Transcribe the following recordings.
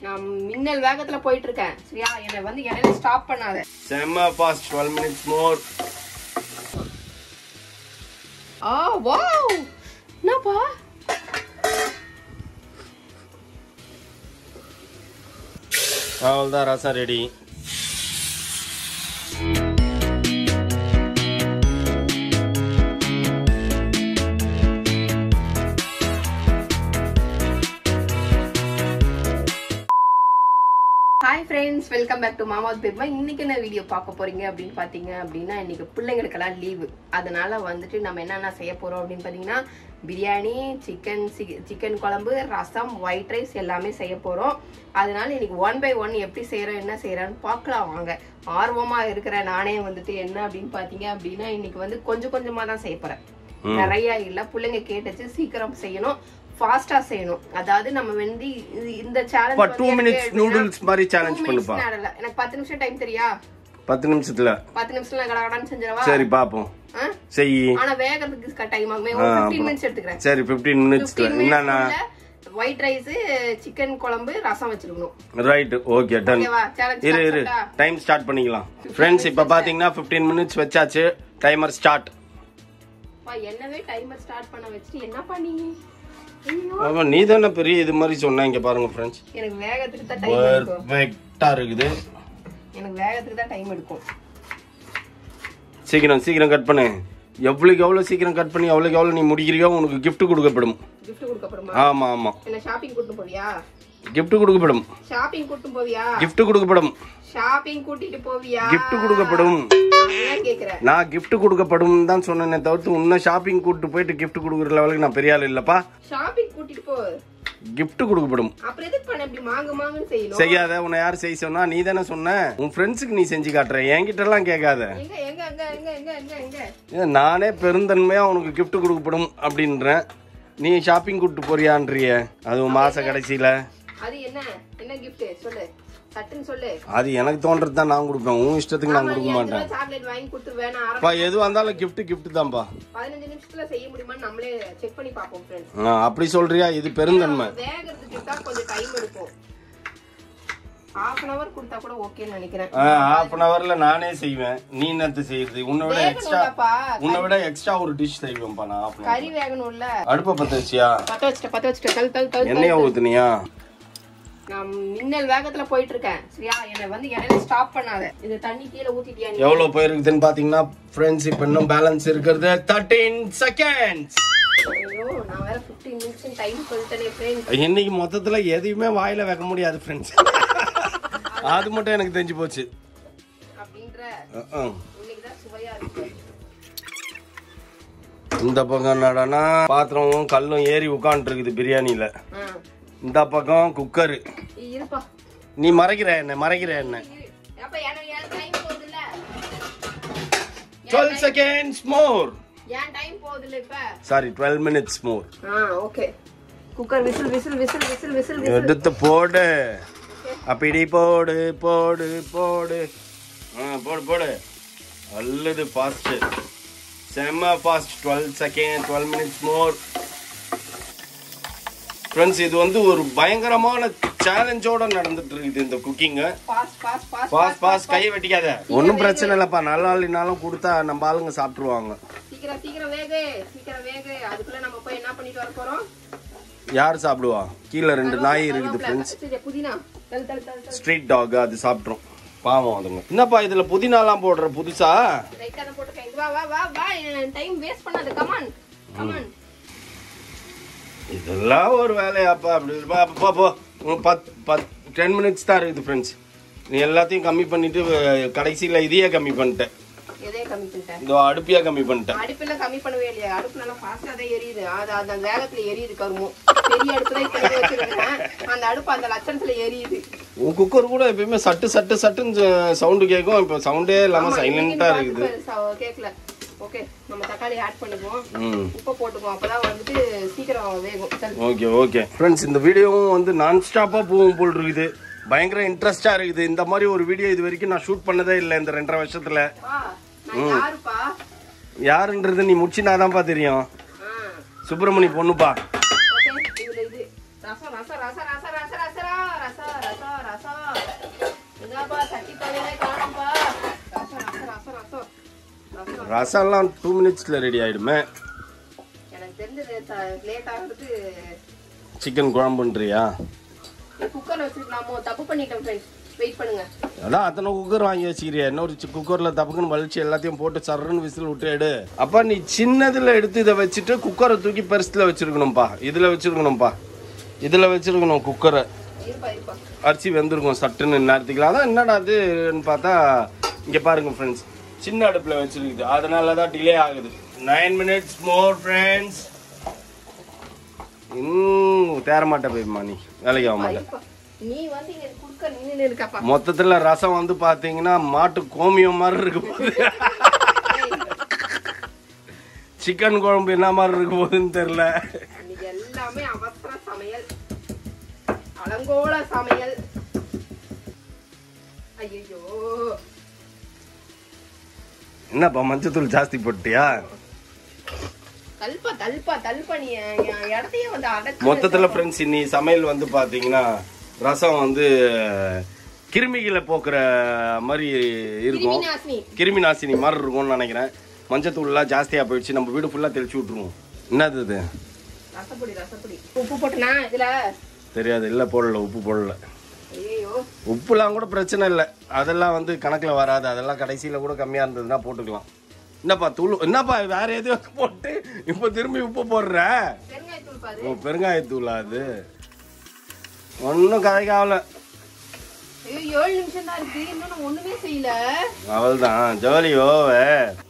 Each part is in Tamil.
நான் மின்னல் வேகத்துல போயிட்டு இருக்கேன் சரியா என்னை வந்து இடையில ஸ்டாப் பண்ணாத செம்ம ஃபாஸ்ட் டுவெல் மினிட்ஸ் மோர் ஆ வாவ் என்னப்பா அவ்வளோதான் rasam ready hi friends welcome back to மாமாத் பெருமா இன்னைக்கு என்ன வீடியோ பார்க்க போறீங்க அப்படின்னு பாத்தீங்க அப்படின்னா இன்னைக்கு பிள்ளைங்களுக்கெல்லாம் லீவு அதனால வந்துட்டு நம்ம என்னென்ன செய்ய போறோம் அப்படின்னு பாத்தீங்கன்னா பிரியாணி சிக்கன் சிக்கன் குழம்பு ரசம் ஒயிட் ரைஸ் எல்லாமே செய்ய போறோம் அதனால இன்னைக்கு ஒன் பை ஒன் எப்படி செய்யறோம் என்ன செய்யறோம்னு பார்க்கலாம் வாங்க ஆர்வமா இருக்கிற நானே வந்துட்டு என்ன அப்படின்னு பாத்தீங்க அப்படின்னா இன்னைக்கு வந்து கொஞ்சம் கொஞ்சமா தான் செய்ய போறேன் நிறைய இல்ல பிள்ளைங்க கேட்டுச்சு சீக்கிரம் செய்யணும் ஃபாஸ்டா செய்யணும் அதாவது நம்ம வந்து இது- இந்த இப்போ டூ சேலஞ்ச் மினிட்ஸ் நூடுல்ஸ் மாதிரி சேலஞ்ச் பண்ணுப்பா எனக்கு பத்து நிமிஷம் டைம் தெரியா பத்து நிமிஷத்துல பத்து நிமிஷத்துல நான் கடகடான்னு செஞ்சிடவா சரி பார்ப்போம் ஆ? செய் ஆனா வேகறதுக்கு டைம் ஆகுமே ஒரு ஃபிஃப்டீன் மினிட்ஸ் எடுத்துக்கிறேன் சரி ஃபிஃப்டீன் மினிட்ஸ்ல என்னன்னா white rice chicken kuzhambu rasam வச்சிருக்கணும் ரைட் ஓகே டன் ஓகேவா சேலஞ்ச் இரு இரு டைம் ஸ்டார்ட் பண்ணிக்கலாம் ஃப்ரெண்ட்ஸ் இப்போ பார்த்தீங்கன்னா ஃபிஃப்டீன் மினிட்ஸ் வச்சாச்சு டைமர் ஸ்டார்ட் என்னவே டைமர் ஸ்டார்ட் பண்ண வச்சுட்டு என்ன பண்ணி ஐயோ ஆமாம் நீ தானே பெரிய இது மாதிரி சொன்ன இங்கே பாருங்க ஃப்ரெண்ட்ஸ் எனக்கு வேகத்துக்கு தான் டைம் எடுக்கும் பெர்ஃபெக்டாக இருக்குது எனக்கு வேகத்துக்கு தான் டைம் எடுக்கும் சீக்கிரம் சீக்கிரம் கட் பண்ணு எவ்வளோக்கு எவ்வளோ சீக்கிரம் கட் பண்ணி எவ்வளோக்கு எவ்வளோ நீ முடிக்கிறியோ உனக்கு gift கொடுக்கப்படும் gift கொடுக்கப்படுமா ஆமாம் ஆமாம் என்ன ஷாப்பிங் கூட்டு போவியா gift கொடுக்கப்படும் ஷாப்பிங் கூட்டு போவியா gift கொடுக்கப்படும் ஷாப்பிங் கூட்டிட்டு போவியா gift கொடுக்கப்படும் என்ன கேக்குறேன் நான் gift கொடுக்கப்படும் தான் சொன்னேனே தவிர்த்து உன்ன ஷாப்பிங் கூட்டு போயிட்டு gift கொடுக்குற லெவலுக்கு நான் பெரிய ஆள் இல்லப்பா ஷாப்பிங் கூட்டிட்டு போ gift கொடுக்கப்படும் அப்புறம் எதுக்கு பண்ண இப்படி மாங்கு மாங்குன்னு செய்யணும் செய்யாத உன்னை யார் செய்ய சொன்னா நீ தானே சொன்ன உன் ஃப்ரெண்ட்ஸுக்கு நீ செஞ்சு காட்டுற என்கிட்ட எல்லாம் கேட்காத எங்க எங்க எங்க எங்க எங்க எங்க எங்க ஏன் நானே பெருந்தன்மையா உனக்கு gift கொடுக்கப்படும் அப்படின்றேன் நீ ஷாப்பிங் கூட்டு போறியான்றிய அதுவும் மாச கடைசியில அது என்ன என்ன gift சொல்லு சட்டுன்னு சொல்லு அது எனக்கு தோன்றது தான் நான் கொடுப்பேன் உன் இஷ்டத்துக்கு நான் கொடுக்க மாட்டேன் சாக்லேட் வாங்கி கொடுத்து வேணாம் ஆரம்பி அப்பா எதுவாக இருந்தாலும் gift gift தான்ப்பா பதினஞ்சு நிமிஷத்துல செய்ய முடியுமான்னு நம்மளே செக் பண்ணி பார்ப்போம் ஃப்ரெண்ட்ஸ் ஆ, அப்படி சொல்றியா இது பெருந்தன்மை வேகறதுக்கு தான் கொஞ்சம் டைம் எடுக்கும் ஹாஃப் அன் அவர் கொடுத்தா கூட ஓகேன்னு நினைக்கிறேன் ஹாஃப் அன் ஹவர்ல நானே செய்வேன் நீ என்னத்து செய்யறது உன்னை விட எக்ஸ்ட்ரா வேகணும்லப்பா உன்னை விட எக்ஸ்ட்ரா ஒரு டிஷ் செய்வேன்ப்பா நான் half an hour. கறி வேகணும்ல அடுப்பை பத்த வச்சியா பத்த வச்சுட்ட பத்த வச்சுட்ட தள் தள் தள் எண்ணெய ஊத்துனியா நான் மின்னல் வேகத்துல போயிட்டு இருக்கேன் சரியா என்னை வந்து இடையில ஸ்டாப் பண்ணாத இந்த தண்ணி கீழே ஊத்திட்டியா நீ எவ்வளவு போயிருக்குதுன்னு பாத்தீங்கன்னா ஃப்ரெண்ட்ஸ் இப்ப இன்னும் பேலன்ஸ் இருக்கிறது தேர்ட்டீன் செகண்ட்ஸ் ஐயோ நான் வேற 15 மினிட்ஸ் டைம் சொல்லிட்டேனே ஃப்ரெண்ட் இன்னைக்கு மொத்தத்துல எதையுமே வாயில வைக்க முடியாது ஃப்ரெண்ட்ஸ் அது மட்டும் எனக்கு தெரிஞ்சு போச்சு அப்படின்ற அஹ், அஹ். இன்னைக்கு தான் சுவையா இருக்கு இந்த பக்கம் என்னடானா பாத்திரமும் கல்லும் ஏறி உட்காந்துட்டு இருக்குது பிரியாணியில ஆ. இந்த பக்கம் குக்கர் இ- இருப்பா நீ மறைக்கிற என்ன மறைக்கிற என்ன இரு. அப்ப எனக்கு என் டைம் போகுதுல்ல டுவெல் செகண்ட்ஸ் மோர் என் டைம் போகுதுல்ல இப்ப சாரி டுவெல் மினிட்ஸ் மோர் ஆ okay cooker whistle whistle whistle whistle whistle whistle எடுத்து போடு அப்படி போடு போடு போடு ஆ போடு போடு அல்லது ஃபாஸ்ட் செம்ம fast twelve second twelve minutes more friends இது வந்து ஒரு பயங்கரமான சேலஞ்சோட நடந்துட்டு இருக்குது இந்த cooking boss boss boss boss boss கை வெட்டிக்காத ஒன்றும் பிரச்சனை இல்லைப்பா நல்ல நாளினாலும் கொடுத்தா நம்ம ஆளுங்க சாப்பிட்ருவாங்க சீக்கிரம் சீக்கிரம் வேகு சீக்கிரம் வேகு அதுக்குள்ள நம்ம போய் என்ன பண்ணிட்டு வர போறோம் யார் சாப்பிடுவா கீழே ரெண்டு நாய் இருக்குது ஃப்ரெண்ட்ஸ் சரி, புதினா தல் தல் தல் தல் ஸ்ட்ரீட் டாக் அது சாப்பிட்ரும் பாவம் அதுங்க என்னப்பா இதுல புதினாலாம் போடுற புதுசா ரைட்டா தான் போட்டுருக்கேன் வா வா வா வா டைம் வேஸ்ட் பண்ணாத கமான் கமான் இதெல்லாம் ஒரு வேலையாப்பா அப்படி இருப்பா. அப்பா போ உனக்கு பத் பத் டென் மினிட்ஸ் தான் இருக்குது ஃப்ரெண்ட்ஸ் நீ எல்லாத்தையும் கம்மி பண்ணிட்டு அஹ், கடைசியில இதையே கம்மி பண்ணிட்டேன் எதே கம்மி பண்ணிட்டேன் இந்த அடுப்பியா கம்மி பண்ணிட்டேன் அடுப்புல கம்மி பண்ணவே இல்லையா அடுப்பு நல்லா ஃபாஸ்டா தான் எரியுது அது அந்த வேகத்துல எரியுது கருமும் பெரிய அடுப்புல இப்ப எங்க வச்சிருக்கேன் அந்த அடுப்பு அந்த லட்சணத்துல எரியுது உன் குக்கர் கூட எப்பயுமே சட்டு சட்டு சட்டுன்னு சவுண்டு கேட்கும் இப்போ சவுண்டே இல்லாம சைலண்டா இருக்குது கேக்கல ஓகே நம்ம தக்காளி ஆட் பண்ணிக்குவோம் ம் உப்பு போட்டுக்குவோம் அப்பதான் வந்துட்டு சீக்கிரம் வேகும் சரி. ஓகே ஓகே ஃப்ரெண்ட்ஸ் இந்த வீடியோவும் வந்து நான் ஸ்டாப்பாக போகும் போல் இருக்குது பயங்கர இன்ட்ரெஸ்டா இருக்குது இந்த மாதிரி ஒரு வீடியோ இது வரைக்கும் நான் ஷூட் பண்ணதே இல்லை இந்த ரெண்டரை வருஷத்துல பா நான் யாருப்பா யாருன்றது நீ முடிச்சுனாதான்ப்பா தெரியும் ஆ சுப்பிரமணி பொண்ணுப்பா ஓகே இதுல இது ரசம் ரசம் ரசம் ரசம் ரசம் ரசம் ரசம் ரசம் ரசம் எங்கப்பா சட்டி பானையிலே காணும்பா ரசம் ரசம் ரசம் ரசம் ரசம் ரசம்லாம் டூ மினிட்ஸில் ரெடி ஆயிடுமே எனக்கு தெரிஞ்சது லேட் ஆகுறது சிக்கன் குழம்புன்றியா குக்கர் வச்சிருக்கலாமோ தப்பு பண்ணிட்டேன் ஃப்ரெண்ட்ஸ் வெயிட் பண்ணுங்க அதான் அத்தனை குக்கர் வாங்கி வச்சுக்கிறியா இன்னொரு குக்கரில் தப்புக்குன்னு வலிச்சு எல்லாத்தையும் போட்டு சர்றன்னு விசில் விட்டு எடு அப்பா நீ சின்னதில் எடுத்து இதை வச்சுட்டு குக்கரை தூக்கி பெருசில் வச்சிருக்கணும்ப்பா இதில் வச்சிருக்கணும்ப்பா இதில் வச்சிருக்கணும் குக்கரை இருப்பா இருப்பா அரிசி வெந்திருக்கும் சட்டுன்னு நேரத்துக்குலாம் அதான் என்னடா அதுன்னு பார்த்தா இங்கே பாருங்க ஃப்ரெண்ட்ஸ் சின்ன அடுப்பில் வச்சிருக்குது அதனால தான் டிலே ஆகுது நைன் மினிட்ஸ் மோர் ஃப்ரெண்ட்ஸ் இன்னும் தேர மாட்டேன் போய்மா நீ வேலைக்கு ஆக மாட்டேன் இருப்பா. நீ வந்து இங்க குடுக்க நின்னு இருக்கப்பா மொத்தத்துல ரசம் வந்து பாத்தீங்கன்னா மாட்டு கோமியம் மாதிரி இருக்கு போகுது சிக்கன் குழம்பு என்ன மாதிரி இருக்கு போகுதுன்னு தெரியல இன்னைக்கு எல்லாமே அவசர சமையல் அலங்கோல சமையல் ஐயோ என்னப்பா மஞ்சத்தூள் ஜாஸ்தி போட்டியா தல்பா தல்பா தல்பா நீ என் என் இடத்தையே வந்து அடக்கு மொத்தத்துல ஃப்ரெண்ட்ஸ் இன்னி சமையல் வந்து பாத்தீங்கன்னா ரசம் வந்து கிருமிகளை போக்குற மாதிரி இருக்கும் கிருமிநாசினி கிருமி நாசினி மாதிரி இருக்கும்னு நினைக்கிறேன் மஞ்சத்தூள்லாம் ஜாஸ்தியா போயிடுச்சு நம்ம வீடு ஃபுல்லா தெளிச்சு விட்டுருவோம் என்னது இது ரசப்பொடி ரசப்பொடி உப்பு போட்டுனா இதுல தெரியாது இல்ல போடல உப்பு போடல ஐயோ உப்புலாம் கூட பிரச்சனை இல்லை அதெல்லாம் வந்து கணக்கில் வராது அதெல்லாம் கடைசியில் கூட கம்மியாக இருந்ததுன்னா போட்டுக்கலாம் என்னப்பா தூள் என்னப்பா வேற எதையோ போட்டு இப்போ திரும்பி உப்பு போடுற பெருங்காயத்தூள் பாரு ஓ பெருங்காயத்தூளா அது ஒன்றும் கதைக்காவல ஐயோ ஏழு நிமிஷம் தான் இருக்கு இன்னும் நான் ஒண்ணுமே செய்யல அவள் தான் ஜோலி ஓவே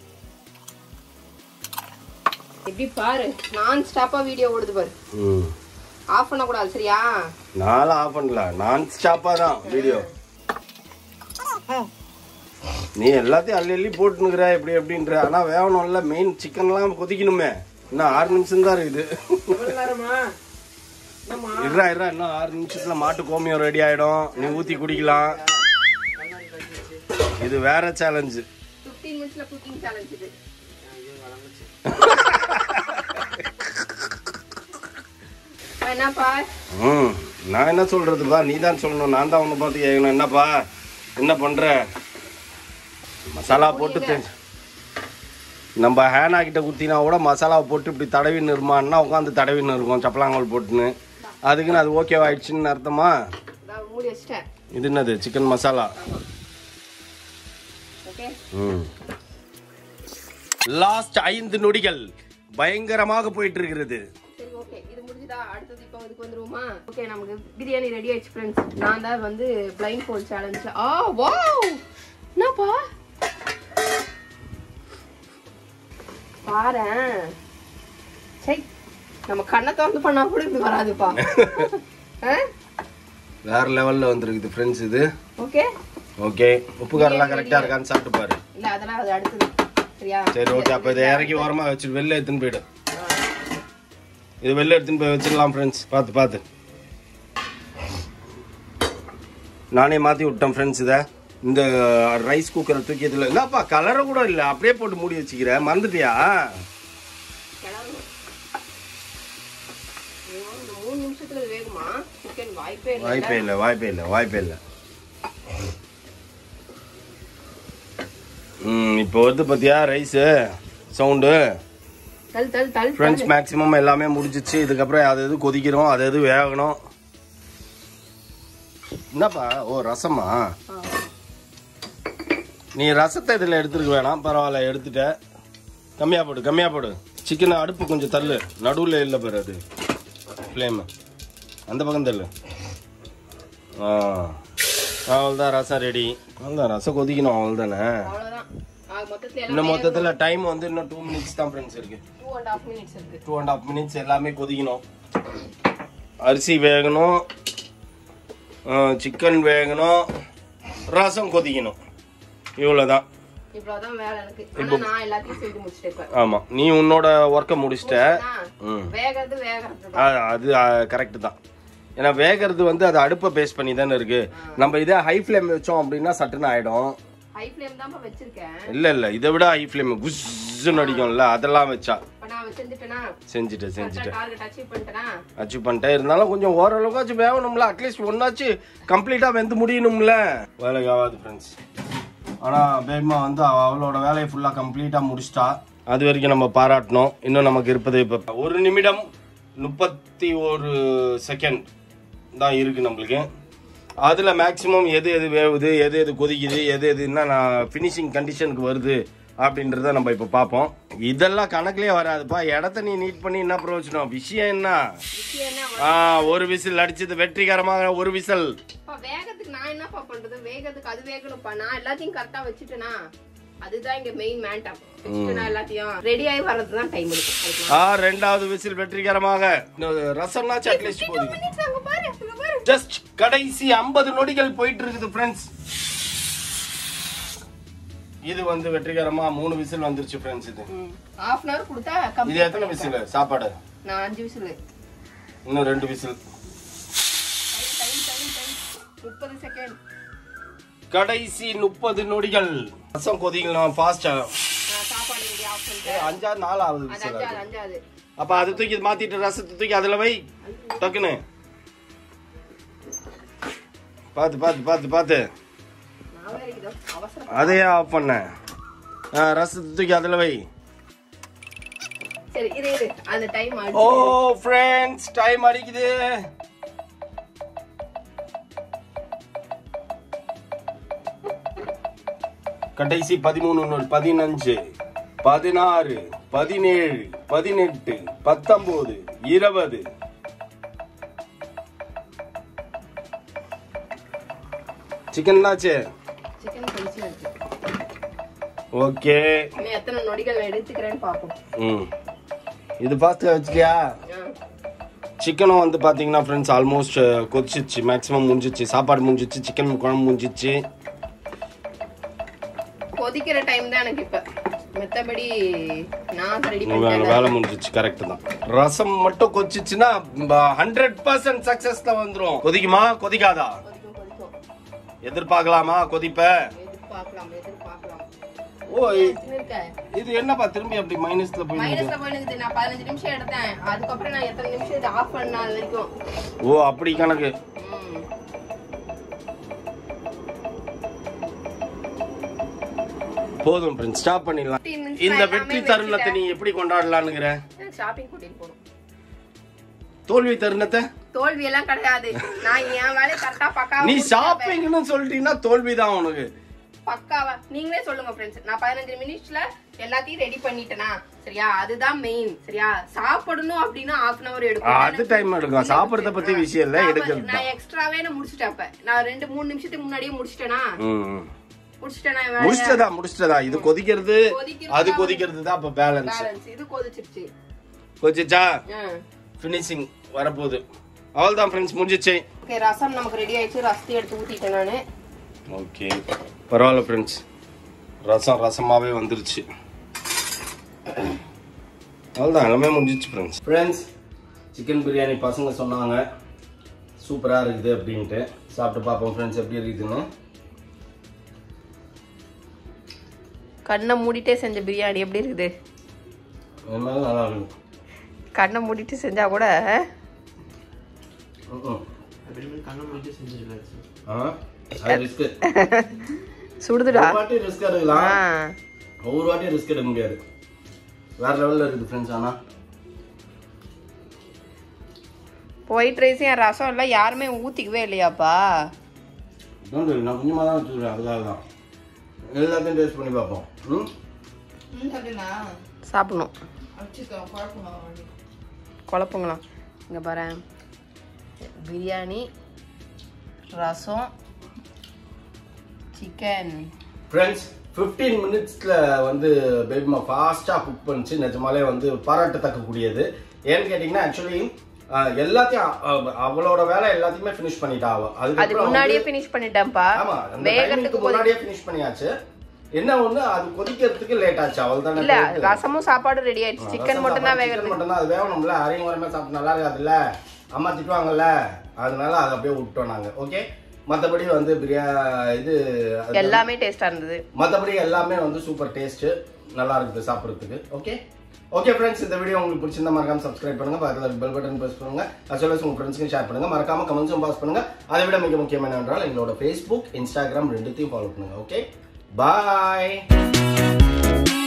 எப்படி பாரு நான் ஸ்டாப்பா வீடியோ ஓடுது பாரு ம் ஆஃப் பண்ண கூடாது சரியா நானும் ஆஃப் பண்ணல நான் ஸ்டாப்பாக தான் வீடியோ நீ எல்லாத்தையும் அள்ளி அள்ளி போட்டுனுக்குற எப்படி எப்படின்ற ஆனால் வேகணும்ல மெயின் சிக்கன்லாம் கொதிக்கணுமே இன்னும் ஆறு நிமிஷம் தான் இருக்குது எவ்வளவு நேரமா என்னம்மா இருடா இருடா இன்னும் ஆறு நிமிஷத்துல மாட்டு கோமியம் ரெடி ஆயிடும் நீ ஊத்தி குடிக்கலாம் இது வேற சேலஞ்சு 15 மினிட்ஸ்ல குக்கிங் சேலஞ்ச் இது அப்ப என்னப்பா ம் நான் என்ன சொல்றதுப்பா நீ தான் சொல்லணும் நான் தான் உன்னை பார்த்து கேட்கணும் என்னப்பா என்ன பண்ற மசாலா போட்டு தெ- நம்ம ஹேனா கிட்ட குத்தினா கூட மசாலாவை போட்டு இப்படி தடவின்னு இருமான்னா உட்காந்து தடவின்னு இருக்கும் சப்பலாங்கல் போட்டுன்னு அதுக்குன்னு அது ஓகே ஆயிடுச்சுன்னு அர்த்தமா நான் மூடி வச்சிட்டேன் இது என்னது சிக்கன் மசாலா ஓகே ம் லாஸ்ட் ஐந்து நொடிகள் பயங்கரமாக போயிட்டு இருக்கிறது சரி ஓகே இது முடிஞ்சுதா அடுத்தது இப்போ இதுக்கு வந்துருவோமா ஓகே நமக்கு பிரியாணி ரெடி ஆயிடுச்சு ஃப்ரெண்ட்ஸ் நான் தான் வந்து பிளைண்ட் ஃபோல்ட் சேலஞ்ச் ஆ வாவ் என்னப்பா பாரேன் சரி நம்ம கண்ணை திறந்து பண்ணா கூட இது வராதுப்பா வேற லெவல்ல வந்திருக்குது ஃப்ரெண்ட்ஸ் இது ஓகே ஓகே உப்பு காரெல்லாம் கரெக்டா இருக்கான்னு சாப்பிட்டு பாரு இல்ல அதெல்லாம் அது அடுத்தது சரியா சரி ஓகே அப்ப இதை இறக்கி ஓரமா வச்சுட்டு வெளில எடுத்துன்னு போயிடு இது வெளில எடுத்துன்னு போய் வச்சிடலாம் ஃப்ரெண்ட்ஸ் பார்த்து பார்த்து நானே மாத்தி விட்டேன் ஃப்ரெண்ட்ஸ் இதை இந்த ரைஸ் குக்கரை தூக்கி இதில் என்னப்பா கலரை கூட இல்லை அப்படியே போட்டு மூடி வச்சுக்கிறேன் மறந்துட்டியா கிளம்பு ஐயோ, இந்த மூணு நிமிஷத்துல இது வேகுமா சிக்கன் வாய்ப்பே இல்லை வாய்ப்பே இல்லை வாய்ப்பே இல்லை வாய்ப்பே இல்லை ம் இப்போ வருது பார்த்தியா ரைஸு சவுண்டு தள் தள் தள் ஃப்ரெண்ட்ஸ் மேக்ஸிமம் எல்லாமே முடிஞ்சிச்சு இதுக்கப்புறம் அது எது கொதிக்கிறோம் அது எது வேகணும் என்னப்பா ஓ ரசமா ஆ. நீ ரசத்தை இதில் எடுத்துருக்க வேணாம் பரவாயில்ல எடுத்துட்ட கம்மியாக போடு கம்மியாக போடு சிக்கனை அடுப்பு கொஞ்சம் தள்ளு நடுவில் இல்லை பாரு அது ஃப்ளேமு அந்த பக்கம் தள்ளு ஆ அவ்வளோதான் ரசம் ரெடி அவ்வளோதான் ரசம் கொதிக்கணும் அவ்வளோதானே அவ்வளவுதான் ஆக மொத்தத்துல இன்னும் எல்லாம் மொத்தத்தில் டைம் வந்து இன்னும் டூ மினிட்ஸ் தான் ஃப்ரெண்ட்ஸ் இருக்குது டூ அண்ட் ஹாஃப் மினிட்ஸ் இருக்கு டூ அண்ட் ஹாஃப் மினிட்ஸ் எல்லாமே கொதிக்கணும் அரிசி வேகணும் சிக்கன் வேகணும் ரசம் கொதிக்கணும் இவ்வளோதான் இவ்வளவுதான் வேலை எனக்கு ஆனா நான் எல்லாத்தையும் செஞ்சு முடிச்சிட்டேன் இப்ப ஆமாம் நீ உன்னோட ஒர்க்கை முடிச்சிட்ட ஆ, ம் வேகிறது வேகிறது அ- அது கரெக்டு தான் ஏன்னா வேகிறது வந்து அது அடுப்பை பேஸ் பண்ணி தானே இருக்கு நம்ம இதே ஹை ஃப்ளேம் வச்சோம் அப்படின்னா சட்டுன்னு ஆயிடும் ஹை ஃப்ளேம் தான் வச்சிருக்கேன் இல்லை இல்லை இதை விட ஹை ஃப்ளேம் குஸ்ன்னு அடிக்கும்ல அதெல்லாம் வச்சா இப்ப நான் செஞ்சுட்டேனா செஞ்சுட்டேன் செஞ்சுட்டேன் டார்கெட் அச்சீவ் பண்ணிட்டேனா அச்சீவ் பண்ணிட்டேன் இருந்தாலும் கொஞ்சம் ஓரளவுக்காச்சும் வேகணும்ல அட்லீஸ்ட் ஒன்னாச்சு கம்ப்ளீட்டாக வெந்து முடியணும்ல வேலைக்கு ஆகாது ஃப்ரெண்ட்ஸ் ஆனால் பேக்மா வந்து அவ- அவளோட வேலையை ஃபுல்லாக கம்ப்ளீட்டாக முடிச்சிட்டா அது வரைக்கும் நம்ம பாராட்டணும் இன்னும் நமக்கு இருப்பது இப்போ ஒரு நிமிடம் முப்பத்தி ஒரு செகண்ட் தான் இருக்கு நம்மளுக்கு அதில் மேக்ஸிமம் எது எது வேவுது எது எது கொதிக்குது எது எது என்ன ஃபினிஷிங் கண்டிஷனுக்கு வருது அப்படின்றத நம்ம இப்போ பார்ப்போம் இதெல்லாம் கணக்குலயே வராதுப்பா இடத்த நீ நீட் பண்ணி என்ன பிரயோஜனம் விஷயம் என்ன விஷயம் என்ன ஆ ஒரு விசில் அடிச்சது வெற்றிகரமாக ஒரு விசில் அப்பா, வேகத்துக்கு நான் என்னப்பா பண்றது வேகத்துக்கு அது வேகணும்ப்பா நான் எல்லாத்தையும் கரெக்டா வச்சுட்டேனா அதுதான் இங்க மெயின் மேண்டப் வச்சுட்டேனா எல்லாத்தையும் ரெடி ஆகி வர்றது தான் டைம் எடுக்கும் அதுக்கு ஆ ரெண்டாவது விசில் வெற்றிகரமாக இன்னும் ரசம்னாச்சும் அட்லீஸ்ட் போதும் minutes அங்க பாரு அங்க பாரு ஜஸ்ட் கடைசி 50 நொடிகள் போயிட்டு இருக்குது ஃப்ரெண்ட்ஸ் இது வந்து வெற்றிகரமா மூணு விசில் வந்துருச்சு ஃப்ரெண்ட்ஸ் இது ஹாஃப் அன் ஹவர் கொடுத்தா இது கம்மி எத்தனை விசில் சாப்பாடு நான் அஞ்சு விசில் இன்னும் ரெண்டு விசில் டைம் டைம் டைம் முப்பது செகண்ட் கடைசி முப்பது நொடிகள் ரசம் கொதிக்கலாம் ஃபாஸ்டா நான் சாப்பாடு ரெடி ஆஃப் பண்ணிட்டேன் அஞ்சாவது நாலாவது அது விசில் அஞ்சாவது அஞ்சாவது அப்ப அதை தூக்கி மாத்திட்டு ரசத்தை தூக்கி அதுல வை டக்குன்னு பாத்து பாத்து பாத்து பாத்து நான் வேற இதோ அவசரம் அதையே ஆஃப் பண்ணேன் ஆ, ரசத்தை தூக்கி அதுல வை சரி இரு இரு அந்த டைம் ஓ ஃப்ரெண்ட்ஸ் டைம் அடிக்குது கடைசி பதிமூணு நூல் பதினஞ்சு பதினாறு பதினேழு பதினெட்டு பத்தொன்பது இருபது சிக்கன்னாச்சு சிக்கன் கழிச்சு இருக்கு ஓகே இன்னும் எத்தனை நொடிகள் நான் எடுத்துக்கிறேன்னு பார்ப்போம் ம் இது ஃபாஸ்ட்டாக வச்சுக்கியா ஆ. சிக்கனும் வந்து பார்த்தீங்கன்னா ஃப்ரெண்ட்ஸ் ஆல்மோஸ்ட் கொதிச்சிச்சு மேக்ஸிமம் முடிஞ்சிச்சு சாப்பாடு முடிஞ்சிச்சு சிக்கன் குழம்பு முடிஞ்சிச்சு கொதிக்கிற டைம் தான் எனக்கு இப்ப மத்தபடி நான் ரெடி வேலை பண்ணிட்டேன் வேலை முடிஞ்சிச்சு கரெக்ட் தான் ரசம் மட்டும் கொதிச்சிச்சுன்னா ஹண்ட்ரட் பர்சன்ட் சக்சஸ்ல வந்துரும் கொதிக்குமா கொதிக்காதா கொதிக்கும் கொதிக்கும் எதிர்பார்க்கலாமா கொதிப்ப எதிர்பார்க்கலாம் எதிர்பார்க்கலாம் ஓ இ- இருக்க இது என்னப்பா திரும்பி அப்படி மைனஸ்ல போய் மைனஸ்ல போயிடுது நான் பதினஞ்சு நிமிஷம் எடுத்தேன் அதுக்கப்புறம் நான் எத்தனை நிமிஷம் இது ஆஃப் பண்ண அது வரைக்கும் ஓ அப்படி கணக்கு ம். போதும் ஃப்ரெண்ட்ஸ் ஸ்டாப் பண்ணிடலாம் 15 minutes இந்த நான் வெற்றி எல்லாமே தருணத்தை நீ எப்படி கொண்டாடலான்னுங்கிற எனக்கு ஷாப்பிங் கூட்டிட்டு போகணும் தோல்வி தருணத்தை தோல்வி எல்லாம் கிடையாது நான் என் வேலையை கரெக்டா பக்காவா நீ முடிச்சிட்டேன். ஷாப்பிங்னு சொல்லிட்டீங்கன்னா தோல்விதான் உனக்கு பக்காவா நீங்களே சொல்லுங்க ஃப்ரெண்ட்ஸ் நான் பதினஞ்சு மினிட்ஸ்ல எல்லாத்தையும் ரெடி பண்ணிட்டேனா சரியா அதுதான் மெயின் சரியா சாப்பிடணும் அப்படின்னா half அன் அவர் எடுக்கும் அது டைம் எடுக்கும் சாப்பிடறத பத்தி விஷயம் இல்ல நான் எடுக்கிறது தான் நான் எக்ஸ்ட்ராவே நான் முடிச்சிட்டேன் அப்ப நான் ரெண்டு மூணு நிமிஷத்துக்கு முன்னாடியே முடிச்சிட்டேனா ம். முடிச்சிட்டேனா என் வேலையை முடிச்சிட்டதா முடிச்சிட்டதா இது கொதிக்கிறது கொதிக்கிறது அது கொதிக்கிறது தான் அப்ப பேலன்ஸ் பேலன்ஸ் இது கொதிச்சிருச்சு கொதிச்சா ஆ. ஃபினிஷிங் வரப்போகுது அவ்வளோதான் ஃப்ரெண்ட்ஸ் முடிஞ்சிச்சு ஓகே ரசம் நமக்கு ரெடி ஆயிடுச்சு ரசத்தை எடுத்து ஊத்திட்டேன் நானு ஓகே பரவாயில்ல ஃப்ரெண்ட்ஸ் ரசம் ரசமாவே வந்துருச்சு அவ்வளோதான் எல்லாமே முடிஞ்சிச்சு ஃப்ரெண்ட்ஸ் ஃப்ரெண்ட்ஸ் சிக்கன் பிரியாணி பசங்க சொன்னாங்க சூப்பராக இருக்குது அப்படின்ட்டு சாப்பிட்டு பார்ப்போம் ஃப்ரெண்ட்ஸ் எப்படி இருக்குதுன்னு கண்ணை மூடிட்டே செஞ்ச பிரியாணி எப்படி இருக்குது இருந்தாலும் நல்லா இருக்கு கண்ணை மூடிட்டு செஞ்சா கூட ம்ம். ஆ அது ரிஸ்க்கு சுடுதுடா ஒரு வாட்டி ரிஸ்க் எடுக்கலாம் ஆ. ஒவ்வொரு வாட்டியும் ரிஸ்க் எடுக்க முடியாது வேற லெவல்ல இருக்குது ஃப்ரெண்ட்ஸ் ஆனா ஒயிட் ரைஸும் என் ரசம் எல்லாம் யாருமே ஊத்திக்கவே இல்லையாப்பா don't worry, நான் கொஞ்சமாக தான் வச்சுருக்கேன் அதுக்காக தான் எல்லாத்தையும் டேஸ்ட் பண்ணி பார்ப்போம் ம் சாப்பிடணும் குழப்பங்களாம் இங்கே பாரு biryani rasam chicken friends fifteen மினிட்ஸில் வந்து பேபிமா ஃபாஸ்ட்டாக குக் பண்ணிச்சு நிஜமாலே வந்து பாராட்டத்தக்கக்கூடியது ஏன்னு கேட்டிங்கன்னா ஆக்சுவலி எல்லாத்தையும் அவ- அவளோட வேலை எல்லாத்தையுமே ஃபினிஷ் பண்ணிட்டா அவ அது அதுக்கப்புறம் முன்னாடியே ஃபினிஷ் பண்ணிட்டேன்ப்பா ஆமா அந்த வேகத்துக்கு டைமிங்க்கு போது முன்னாடியே ஃபினிஷ் பண்ணியாச்சு என்ன ஒண்ணு அது கொதிக்கிறதுக்கு லேட் ஆச்சு அவள் தானே இல்ல ரசமும் சாப்பாடும் ரெடி ஆயிடுச்சு சிக்கன் மட்டும் தான் வேகிறது மட்டும் தான் அது வேகணும்ல அரையும் வரமே சாப்பிட்டு நல்லா இருக்காதுல்ல அம்மா திட்டுவாங்கல்ல அதனால அதை அப்படியே விட்டோம் நாங்க ஓகே மத்தபடி வந்து பிரியா இது அது- எல்லாமே டேஸ்டா இருந்தது மத்தபடி எல்லாமே வந்து சூப்பர் டேஸ்ட் நல்லா இருக்குது சாப்பிட்றதுக்கு ஓகே ஓகே ஃப்ரெண்ட்ஸ் இந்த வீடியோ உங்களுக்கு பிடிச்சிருந்தா மறக்காம சப்ஸ்கிரைப் பண்ணுங்க பக்கத்தில் பெல் பட்டன் ப்ரெஸ் பண்ணுங்க as well as உங்க ஃப்ரெண்ட்ஸ்க்கு ஷேர் பண்ணுங்க மறக்காம கமெண்ட்ஸும் பாஸ் பண்ணுங்க அதை விட மிக முக்கியம் என்னவென்றால் எங்களோட ஃபேஸ்புக் இன்ஸ்டாகிராம் ரெண்டுத்தையும் ஃபாலோ பண்ணுங்க ஓகே பாய்